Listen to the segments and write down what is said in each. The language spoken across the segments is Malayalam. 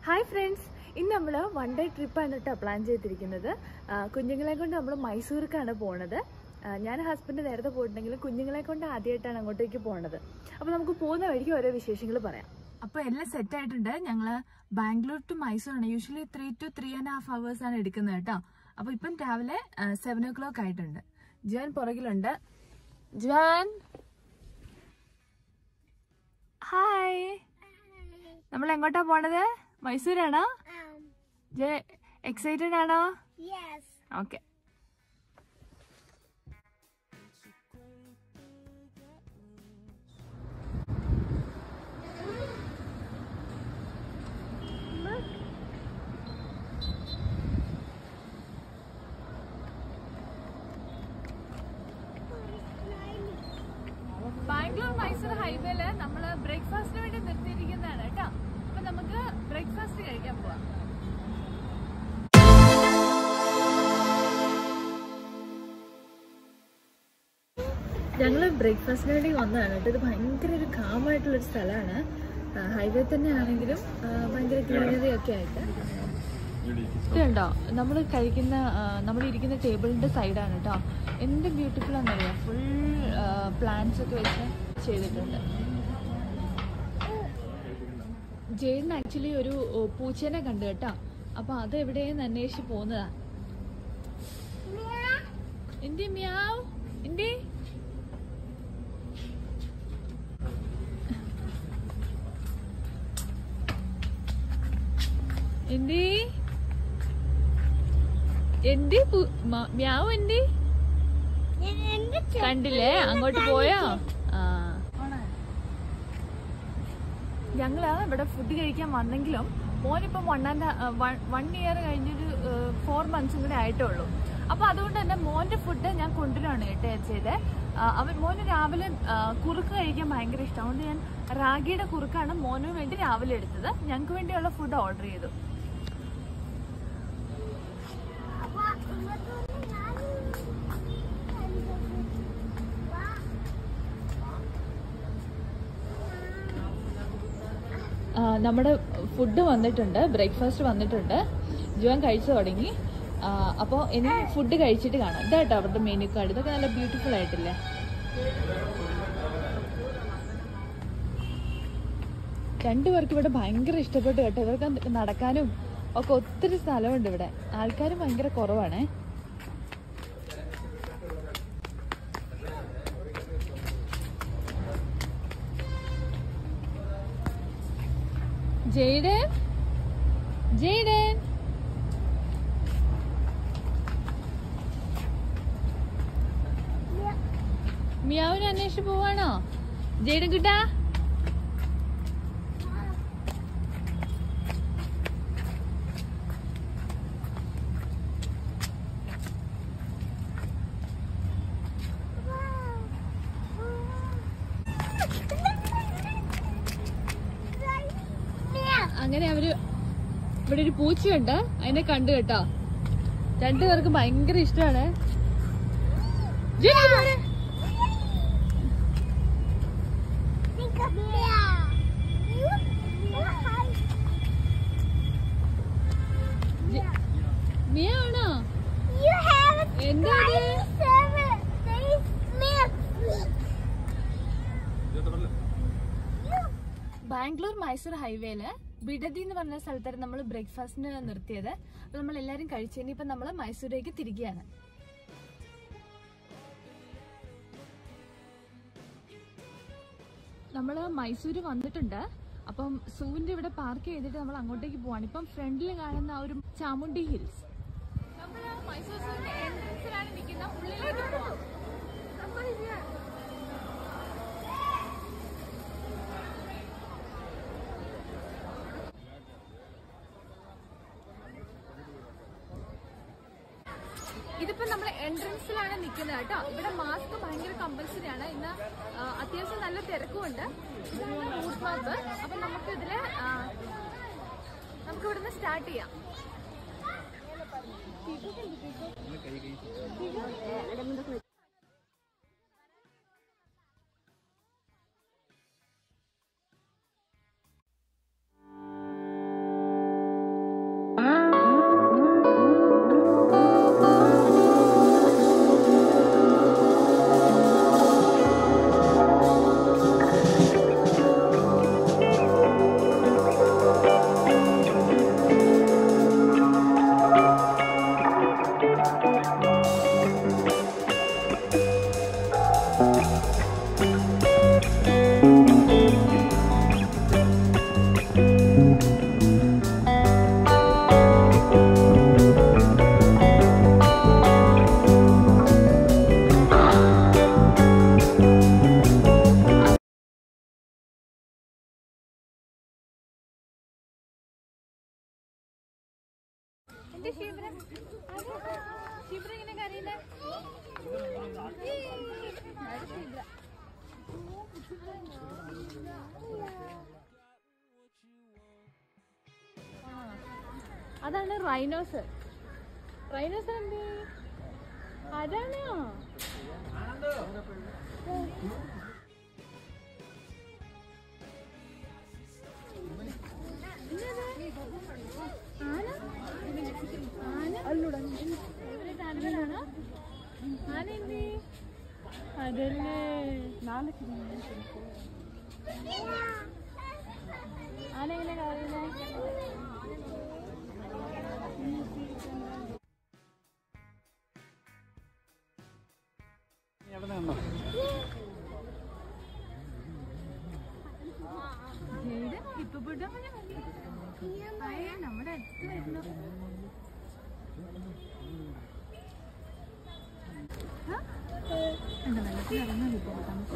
ഹായ് ഫ്രണ്ട്സ് ഇന്ന് നമ്മൾ വൺ ഡേ ട്രിപ്പാണ് കേട്ടോ പ്ലാൻ ചെയ്തിരിക്കുന്നത് ആ, കുഞ്ഞുങ്ങളെ കൊണ്ട് നമ്മൾ മൈസൂർക്കാണ് പോണത് ആ, ഞാൻ ഹസ്ബൻഡ് നേരത്തെ പോയിട്ടുണ്ടെങ്കിലും കുഞ്ഞുങ്ങളെ കൊണ്ട് ആദ്യമായിട്ടാണ് അങ്ങോട്ടേക്ക് പോണത് അപ്പോൾ നമുക്ക് പോകുന്ന വഴിക്ക് ഓരോ വിശേഷങ്ങൾ പറയാം അപ്പോൾ എല്ലാം സെറ്റ് ആയിട്ടുണ്ട് ഞങ്ങൾ ബാംഗ്ലൂർ ടു മൈസൂർ ആണ് usually three to three and half hours ആണ് എടുക്കുന്നത് കേട്ടോ അപ്പോൾ ഇപ്പം രാവിലെ സെവൻ ഓ ക്ലോക്ക് ആയിട്ടുണ്ട് ജുവാൻ പുറകിലുണ്ട് ജുവാൻ ഹായ് നമ്മൾ എങ്ങോട്ടാ പോണത് മൈസൂരാണോ എക്സൈറ്റഡ് ആണോ Yes. ഓക്കെ ബാംഗ്ലൂർ മൈസൂർ ഹൈവേയില് നമ്മൾ ബ്രേക്ക്ഫാസ്റ്റിന് വേണ്ടി നിർത്തിയിരിക്കുന്നതാണ് കേട്ടോ അപ്പൊ നമുക്ക് ബ്രേക്ക്ഫാസ്റ്റ് കഴിക്കാൻ പോവാം ഞങ്ങൾ ബ്രേക്ക്ഫാസ്റ്റിന് വേണ്ടി വന്നതാണ് കേട്ടോ ഇത് ഭയങ്കര ഒരു കാമായിട്ടുള്ളൊരു സ്ഥലമാണ് ഹൈവേ തന്നെ ആണെങ്കിലും ആ, ഭയങ്കര ഗ്രീനറി ഒക്കെ ആയിട്ട് ഇതുണ്ടോ നമ്മൾ കഴിക്കുന്ന നമ്മൾ ഇരിക്കുന്ന ടേബിളിന്റെ സൈഡാണ് കേട്ടോ എന്ത് ബ്യൂട്ടിഫുൾ ആണെന്നറിയാം ഫുൾ പ്ലാന്റ്സ് ഒക്കെ വെച്ച് ചെയ്തിട്ടുണ്ട് ജെയിൻ ആക്ച്വലി ഒരു ഓ, പൂച്ചേനെ കണ്ടു കേട്ടോ അപ്പൊ അത് എവിടെയെന്ന് അന്വേഷിച്ച് പോകുന്നതാ എന്തി മ്യാവ് എന്തി എന്തി എന്തി പു- മ- മ്യാവ് എന്തി കണ്ടില്ലേ അങ്ങോട്ട് പോയോ ആ ഞങ്ങള് ഇവിടെ ഫുഡ് കഴിക്കാൻ വന്നെങ്കിലും മോനിപ്പം വൺ ആൻഡ് വൺ ഇയർ കഴിഞ്ഞൊരു ഫോർ മന്ത്സും കൂടെ ആയിട്ടേ ഉള്ളൂ അപ്പൊ അതുകൊണ്ട് തന്നെ മോന്റെ ഫുഡ് ഞാൻ കൊണ്ടുവരാണ് കേട്ടോ ചെയ്ത് അവൻ മോന് രാവിലെ ആ, കുറുക്ക് കഴിക്കാൻ ഭയങ്കര ഇഷ്ടം അതുകൊണ്ട് ഞാൻ റാഗിയുടെ കുറുക്കാണ് മോന് വേണ്ടി രാവിലെ എടുത്തത് ഞങ്ങൾക്ക് വേണ്ടിയുള്ള ഫുഡ് ഓർഡർ ചെയ്തു ആ, നമ്മുടെ ഫുഡ് വന്നിട്ടുണ്ട് ബ്രേക്ക്ഫാസ്റ്റ് വന്നിട്ടുണ്ട് ജുവാൻ കഴിച്ചു തുടങ്ങി അപ്പോൾ ഇനി ഫുഡ് കഴിച്ചിട്ട് കാണാം ഇതാട്ടോ അവരുടെ മെനു കാർഡ് ഇതൊക്കെ നല്ല ബ്യൂട്ടിഫുൾ ആയിട്ടില്ലേ രണ്ടുപേർക്ക് ഇവിടെ ഭയങ്കര ഇഷ്ടപ്പെട്ടു കേട്ടോ ഇവർക്ക് നടക്കാനും ഒക്കെ ഒത്തിരി സ്ഥലമുണ്ട് ഇവിടെ ആൾക്കാരും ഭയങ്കര കുറവാണേ ജെയ്ഡൻ ജെയ്ഡൻ മിയാവിനെ അന്വേഷിച്ച് പോവാണോ ജെയ്ഡൻ കിട്ടാ അങ്ങനെ അവര് ഇവിടെ ഒരു പൂച്ചയുണ്ട് അതിനെ കണ്ടു കേട്ടോ രണ്ടുപേർക്ക് ഭയങ്കര ഇഷ്ടമാണ് മിയാണോ എന്താ ബാംഗ്ലൂർ മൈസൂർ ഹൈവേയില് ബിഡതി എന്ന് പറഞ്ഞ സ്ഥലത്താണ് നമ്മൾ ബ്രേക്ക്ഫാസ്റ്റിന് നിർത്തിയത് അപ്പൊ നമ്മൾ എല്ലാരും കഴിച്ചു ഇനിയിപ്പോ നമ്മൾ മൈസൂരേക്ക് തിരികെയാണ് നമ്മൾ മൈസൂര് വന്നിട്ടുണ്ട് അപ്പം സൂവിന്റെ ഇവിടെ പാർക്ക് ചെയ്തിട്ട് നമ്മൾ അങ്ങോട്ടേക്ക് പോവാണ് ഇപ്പം ഫ്രണ്ടിൽ കാണുന്ന ആ ഒരു ചാമുണ്ടി ഹിൽസ് നമ്മൾ മൈസൂർ സൂവിന്റെ എൻട്രൻസിലാണ് നിൽക്കുന്ന ഉള്ളിലേക്ക് പോവാം ഇതിപ്പോ നമ്മൾ എൻട്രൻസിലാണ് നിൽക്കുന്നത് കേട്ടോ ഇവിടെ മാസ്ക് ഭയങ്കര കമ്പൽസറി ആണ് ഇന്ന് ആ, അത്യാവശ്യം നല്ല തിരക്കുമുണ്ട് ഇതാണ് റൂട്ട് മാപ്പ് അപ്പൊ നമുക്ക് ഇതില് ആ, നമുക്ക് ഇവിടുന്ന് സ്റ്റാർട്ട് ചെയ്യാം എന്റെ ഷീബ്ര ഷീബ്ര ഇങ്ങനെ കരയുന്നേ അത് ഷീബ്ര ആ, അതാണ് റൈനോസ് റൈനോസ് എന്ത് അതാണോ അതല്ലേ ആന എങ്ങനെ കാണുന്നേ നമ്മുടെ അടുത്ത് വരുന്നു എന്താ വെള്ളത്തിൽ ഇറങ്ങാൻ ഹിപ്പോപ്പൊട്ടാമസ്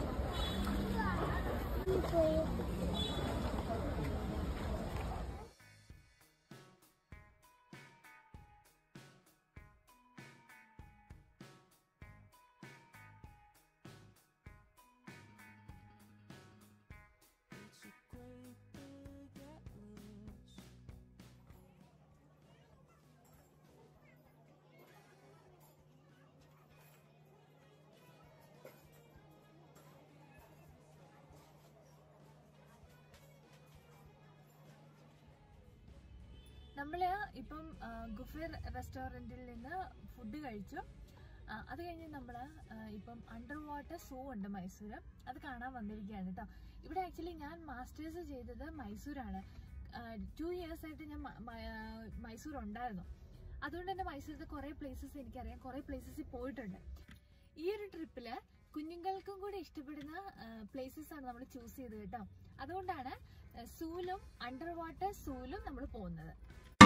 നമ്മള് ഇപ്പം ആ, ഗുഫേർ റെസ്റ്റോറൻറ്റിൽ നിന്ന് ഫുഡ് കഴിച്ചു ആ, അത് കഴിഞ്ഞ് നമ്മൾ ഇപ്പം അണ്ടർ വാട്ടർ സൂ ഉണ്ട് മൈസൂർ അത് കാണാൻ വന്നിരിക്കുകയാണ് കേട്ടോ ഇവിടെ ആക്ച്വലി ഞാൻ മാസ്റ്റേഴ്സ് ചെയ്തത് മൈസൂരാണ് ടു ഇയേഴ്സ് ആയിട്ട് ഞാൻ മ- മ- ആ, മൈസൂർ ഉണ്ടായിരുന്നു അതുകൊണ്ട് തന്നെ മൈസൂരിലത്തെ കുറേ പ്ലേസസ് എനിക്കറിയാം കുറേ പ്ലേസസിൽ പോയിട്ടുണ്ട് ഈ ഒരു ട്രിപ്പില് കുഞ്ഞുങ്ങൾക്കും കൂടി ഇഷ്ടപ്പെടുന്ന പ്ലേസസ് ആണ് നമ്മൾ ചൂസ് ചെയ്തത് കേട്ടോ അതുകൊണ്ടാണ് സൂലും അണ്ടർ വാട്ടർ സൂലും നമ്മൾ പോകുന്നത്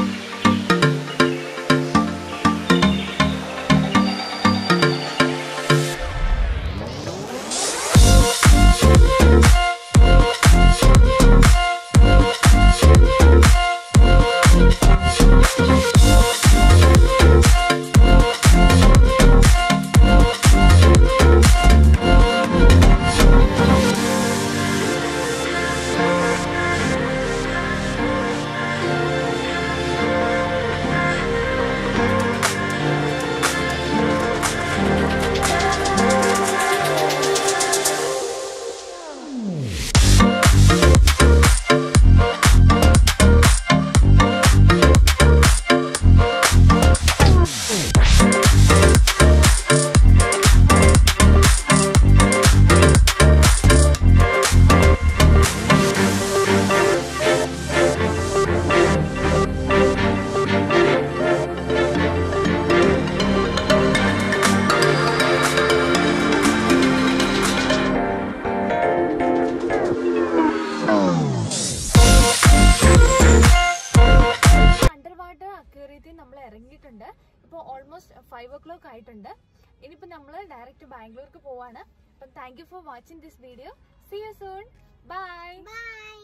അണ്ടർ വാട്ടർ അക്വേറിയത്തിൽ നമ്മൾ ഇറങ്ങിയിട്ടുണ്ട് ഇപ്പോൾ ഓൾമോസ്റ്റ് ഫൈവ് ഓ ക്ലോക്ക് ആയിട്ടുണ്ട് ഇനിയിപ്പോൾ നമ്മൾ ഡയറക്റ്റ് ബാംഗ്ലൂർക്ക് പോവാണ് അപ്പം thank you for watching this video see you soon bye Bye.